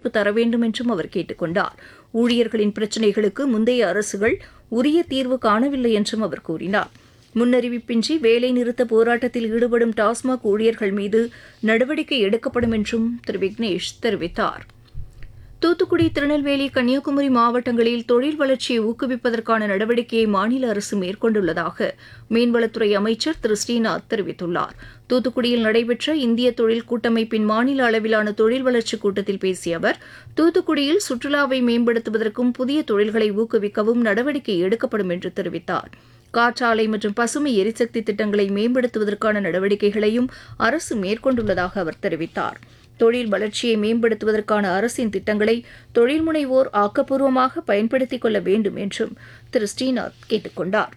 தீர்ப்பு தர வேண்டும் என்றும் அவர் கேட்டுக் கொண்டார் ஊழியர்களின் பிரச்சினைகளுக்கு முந்தைய அரசுகள் உரிய தீர்வு காணவில்லை என்றும் அவர் கூறினார் முன்னறிவிப்பின்றி வேலை நிறுத்த போராட்டத்தில் ஈடுபடும் டாஸ்மாக் ஊழியர்கள் மீது நடவடிக்கை எடுக்கப்படும் என்றும் திரு விக்னேஷ் தெரிவித்தார் தூத்துக்குடி திருநெல்வேலி கன்னியாகுமரி மாவட்டங்களில் தொழில் வளர்ச்சியை ஊக்குவிப்பதற்கான நடவடிக்கையை மாநில அரசு மேற்கொண்டுள்ளதாக மீன்வளத்துறை அமைச்சர் திரு ஸ்ரீநாத் தெரிவித்துள்ளார் தூத்துக்குடியில் நடைபெற்ற இந்திய தொழில் கூட்டமைப்பின் மாநில அளவிலான தொழில் வளர்ச்சிக் கூட்டத்தில் பேசிய அவர் தூத்துக்குடியில் சுற்றுலாவை மேம்படுத்துவதற்கும் புதிய தொழில்களை ஊக்குவிக்கவும் நடவடிக்கை எடுக்கப்படும் என்று தெரிவித்தார் காற்றாலை மற்றும் பசுமை எரிசக்தி திட்டங்களை மேம்படுத்துவதற்கான நடவடிக்கைகளையும் அரசு மேற்கொண்டுள்ளதாக அவர் தெரிவித்தார் தொழில் வளர்ச்சியை மேம்படுத்துவதற்கான அரசின் திட்டங்களை தொழில் முனைவோர் ஆக்கப்பூர்வமாக பயன்படுத்திக் கொள்ள வேண்டும் என்றும் திரு ஸ்ரீநாத் கேட்டுக் கொண்டார்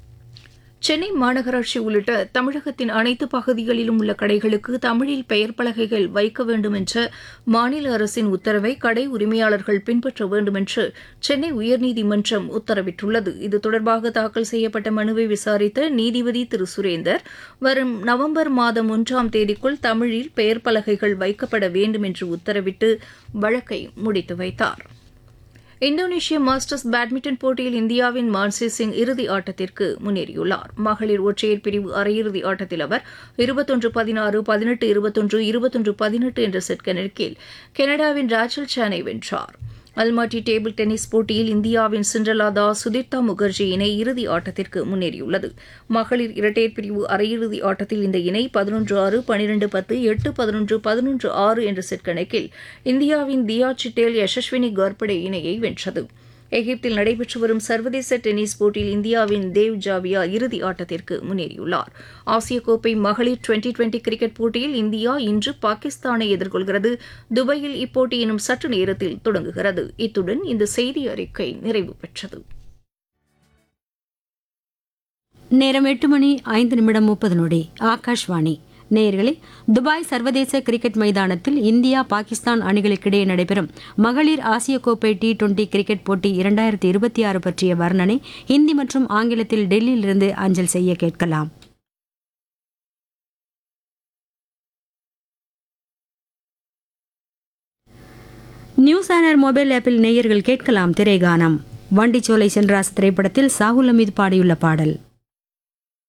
சென்னை மாநகராட்சி உள்ளிட்ட தமிழகத்தின் அனைத்து பகுதிகளிலும் உள்ள கடைகளுக்கு தமிழில் பெயர் பலகைகள் வைக்க வேண்டும் என்ற மாநில அரசின் உத்தரவை கடை உரிமையாளர்கள் பின்பற்ற வேண்டும் என்று சென்னை உயர்நீதிமன்றம் உத்தரவிட்டுள்ளது இது தொடர்பாக தாக்கல் செய்யப்பட்ட மனுவை விசாரித்த நீதிபதி திரு சுரேந்தர் வரும் நவம்பர் மாதம் ஒன்றாம் தேதிக்குள் தமிழில் பெயர் பலகைகள் வைக்கப்பட வேண்டும் என்று உத்தரவிட்டு வழக்கை முடித்து வைத்தார் இந்தோனேஷிய மாஸ்டர்ஸ் பேட்மிண்டன் போட்டியில் இந்தியாவின் மான்சி சிங் இறுதி ஆட்டத்திற்கு முன்னேறியுள்ளார் மகளிர் ஒற்றையர் பிரிவு அரையிறுதி ஆட்டத்தில் அவர் இருபத்தொன்று பதினாறு பதினெட்டு இருபத்தொன்று இருபத்தொன்று பதினெட்டு என்ற செட் கணக்கில் கனடாவின் ராச்சல் சானை வென்றார் அல்மாட்டி டேபிள் டென்னிஸ் போட்டியில் இந்தியாவின் சிண்ட்ரலா தாஸ் சுதிர்தா முகர்ஜி இணை இறுதி ஆட்டத்திற்கு முன்னேறியுள்ளது மகளிர் இரட்டையர் பிரிவு அரையிறுதி ஆட்டத்தில் இந்த இணை பதினொன்று ஆறு பனிரெண்டு பத்து எட்டு பதினொன்று பதினொன்று ஆறு என்ற செட் கணக்கில் இந்தியாவின் தியா சிட்டேல் யசஸ்வினி கார்படே இணையை வென்றது எகிப்தில் நடைபெற்று வரும் சர்வதேச டென்னிஸ் போட்டியில் இந்தியாவின் தேவ் ஜாவியா இறுதி ஆட்டத்திற்கு முன்னேறியுள்ளார் ஆசிய கோப்பை மகளிர் டுவெண்டி டுவெண்டி கிரிக்கெட் போட்டியில் இந்தியா இன்று பாகிஸ்தானை எதிர்கொள்கிறது துபாயில் இப்போட்டி இன்னும் சற்று நேரத்தில் தொடங்குகிறது இத்துடன் இந்த செய்தி அறிக்கை நிறைவு பெற்றது நேரம் எட்டு மணி ஐந்து நிமிடம் முப்பது நொடி ஆகாஷ்வாணி நேயர்களே துபாய் சர்வதேச கிரிக்கெட் மைதானத்தில் இந்தியா பாகிஸ்தான் அணிகளுக்கிடையே நடைபெறும் மகளிர் ஆசிய கோப்பை டி டுவெண்டி கிரிக்கெட் போட்டி இரண்டாயிரத்தி இருபத்தி ஆறு பற்றிய வர்ணனை ஹிந்தி மற்றும் ஆங்கிலத்தில் டெல்லியிலிருந்து அஞ்சல் செய்ய கேட்கலாம் நியூஸ் ஆனர் மொபைல் ஆப்பில் நேயர்கள் கேட்கலாம் திரைகானம் வண்டிச்சோலை சென்றாஸ் திரைப்படத்தில் சாகுல் அமீது பாடியுள்ள பாடல்